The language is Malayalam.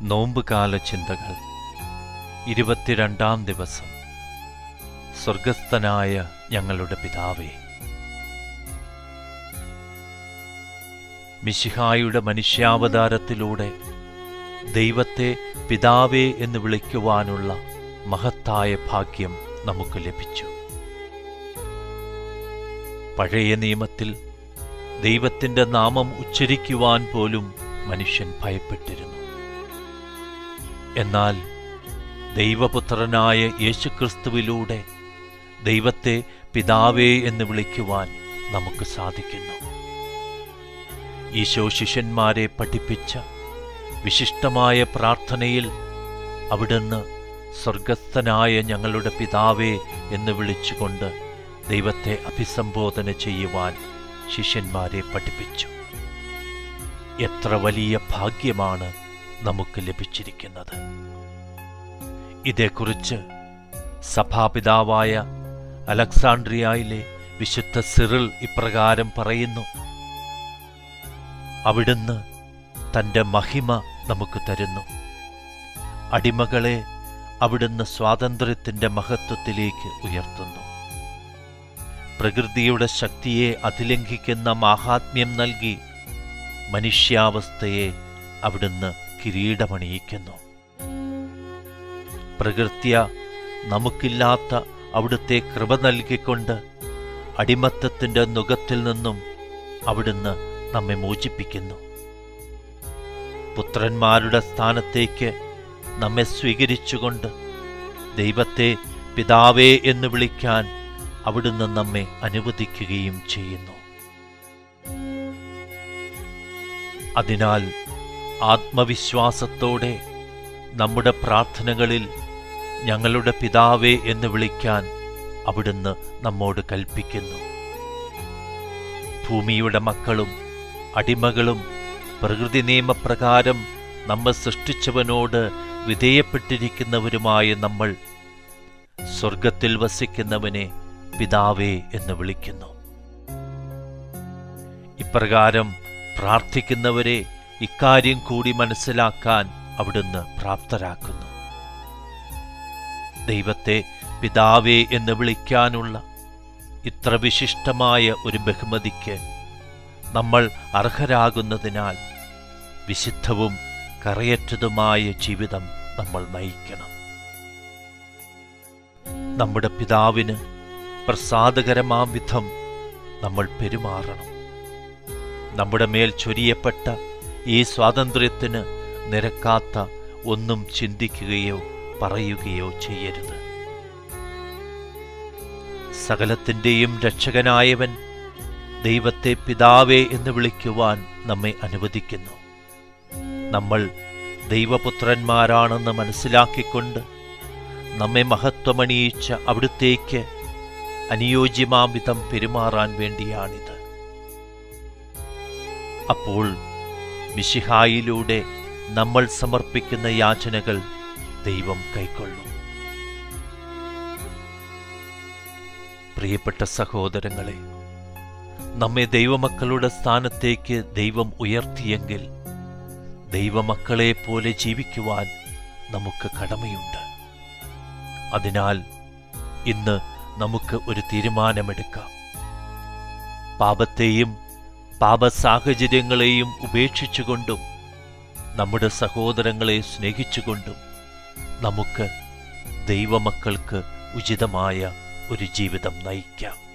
നോമ്പുകാല ചിന്തകൾ ഇരുപത്തിരണ്ടാം ദിവസം സ്വർഗസ്ഥനായ ഞങ്ങളുടെ പിതാവേ മിശിഹായുടെ മനുഷ്യാവതാരത്തിലൂടെ ദൈവത്തെ പിതാവേ എന്ന് വിളിക്കുവാനുള്ള മഹത്തായ ഭാഗ്യം നമുക്ക് ലഭിച്ചു പഴയ നിയമത്തിൽ ദൈവത്തിന്റെ നാമം ഉച്ചരിക്കുവാൻ പോലും മനുഷ്യൻ ഭയപ്പെട്ടിരുന്നു എന്നാൽ ദൈവപുത്രനായ യേശുക്രിസ്തുവിലൂടെ ദൈവത്തെ പിതാവേ എന്ന് വിളിക്കുവാൻ നമുക്ക് സാധിക്കുന്നു ഈശോ ശിഷ്യന്മാരെ പഠിപ്പിച്ച വിശിഷ്ടമായ പ്രാർത്ഥനയിൽ അവിടുന്ന് സ്വർഗസ്ഥനായ ഞങ്ങളുടെ പിതാവേ എന്ന് വിളിച്ചുകൊണ്ട് ദൈവത്തെ അഭിസംബോധന ചെയ്യുവാൻ ശിഷ്യന്മാരെ പഠിപ്പിച്ചു എത്ര വലിയ ഭാഗ്യമാണ് നമുക്ക് ലഭിച്ചിരിക്കുന്നത് ഇതേക്കുറിച്ച് സഭാപിതാവായ അലക്സാണ്ട്രിയയിലെ വിശുദ്ധ സിറിൽ ഇപ്രകാരം പറയുന്നു അവിടുന്ന് തന്റെ മഹിമ നമുക്ക് തരുന്നു അടിമകളെ അവിടുന്ന് സ്വാതന്ത്ര്യത്തിന്റെ മഹത്വത്തിലേക്ക് ഉയർത്തുന്നു പ്രകൃതിയുടെ ശക്തിയെ അതിലംഘിക്കുന്ന മാഹാത്മ്യം നൽകി മനുഷ്യാവസ്ഥയെ അവിടുന്ന് കിരീടമണിയിക്കുന്നു പ്രകൃത്യ നമുക്കില്ലാത്ത അവിടുത്തെ കൃപ നൽകിക്കൊണ്ട് അടിമത്തത്തിന്റെ നുഖത്തിൽ നിന്നും അവിടുന്ന് നമ്മെ മോചിപ്പിക്കുന്നു പുത്രന്മാരുടെ സ്ഥാനത്തേക്ക് നമ്മെ സ്വീകരിച്ചുകൊണ്ട് ദൈവത്തെ പിതാവേ എന്ന് വിളിക്കാൻ അവിടുന്ന് നമ്മെ അനുവദിക്കുകയും ചെയ്യുന്നു അതിനാൽ ആത്മവിശ്വാസത്തോടെ നമ്മുടെ പ്രാർത്ഥനകളിൽ ഞങ്ങളുടെ പിതാവേ എന്ന് വിളിക്കാൻ അവിടുന്ന് നമ്മോട് കൽപ്പിക്കുന്നു ഭൂമിയുടെ മക്കളും അടിമകളും പ്രകൃതി നിയമപ്രകാരം നമ്മെ സൃഷ്ടിച്ചവനോട് വിധേയപ്പെട്ടിരിക്കുന്നവരുമായ നമ്മൾ സ്വർഗത്തിൽ വസിക്കുന്നവനെ പിതാവേ എന്ന് വിളിക്കുന്നു ഇപ്രകാരം പ്രാർത്ഥിക്കുന്നവരെ ഇക്കാര്യം കൂടി മനസ്സിലാക്കാൻ അവിടുന്ന് പ്രാപ്തരാക്കുന്നു ദൈവത്തെ പിതാവേ എന്ന് വിളിക്കാനുള്ള ഇത്ര വിശിഷ്ടമായ ഒരു ബഹുമതിക്ക് നമ്മൾ അർഹരാകുന്നതിനാൽ വിശുദ്ധവും കറയറ്റതുമായ ജീവിതം നമ്മൾ നയിക്കണം നമ്മുടെ പിതാവിന് പ്രസാദകരമാം വിധം നമ്മൾ പെരുമാറണം നമ്മുടെ മേൽ ചൊരിയപ്പെട്ട ഈ സ്വാതന്ത്ര്യത്തിന് നിരക്കാത്ത ഒന്നും ചിന്തിക്കുകയോ പറയുകയോ ചെയ്യരുത് സകലത്തിൻ്റെയും രക്ഷകനായവൻ ദൈവത്തെ പിതാവേ എന്ന് വിളിക്കുവാൻ നമ്മെ അനുവദിക്കുന്നു നമ്മൾ ദൈവപുത്രന്മാരാണെന്ന് മനസ്സിലാക്കിക്കൊണ്ട് നമ്മെ മഹത്വമണിയിച്ച അവിടുത്തേക്ക് അനുയോജ്യമാംവിധം പെരുമാറാൻ വേണ്ടിയാണിത് അപ്പോൾ മിശിഹായിലൂടെ നമ്മൾ സമർപ്പിക്കുന്ന യാചനകൾ ദൈവം കൈക്കൊള്ളും പ്രിയപ്പെട്ട സഹോദരങ്ങളെ നമ്മെ ദൈവമക്കളുടെ സ്ഥാനത്തേക്ക് ദൈവം ഉയർത്തിയെങ്കിൽ ദൈവമക്കളെ പോലെ ജീവിക്കുവാൻ നമുക്ക് കടമയുണ്ട് അതിനാൽ ഇന്ന് നമുക്ക് ഒരു തീരുമാനമെടുക്കാം പാപത്തെയും പാപസാഹചര്യങ്ങളെയും ഉപേക്ഷിച്ചുകൊണ്ടും നമ്മുടെ സഹോദരങ്ങളെ സ്നേഹിച്ചുകൊണ്ടും നമുക്ക് ദൈവമക്കൾക്ക് ഉചിതമായ ഒരു ജീവിതം നയിക്കാം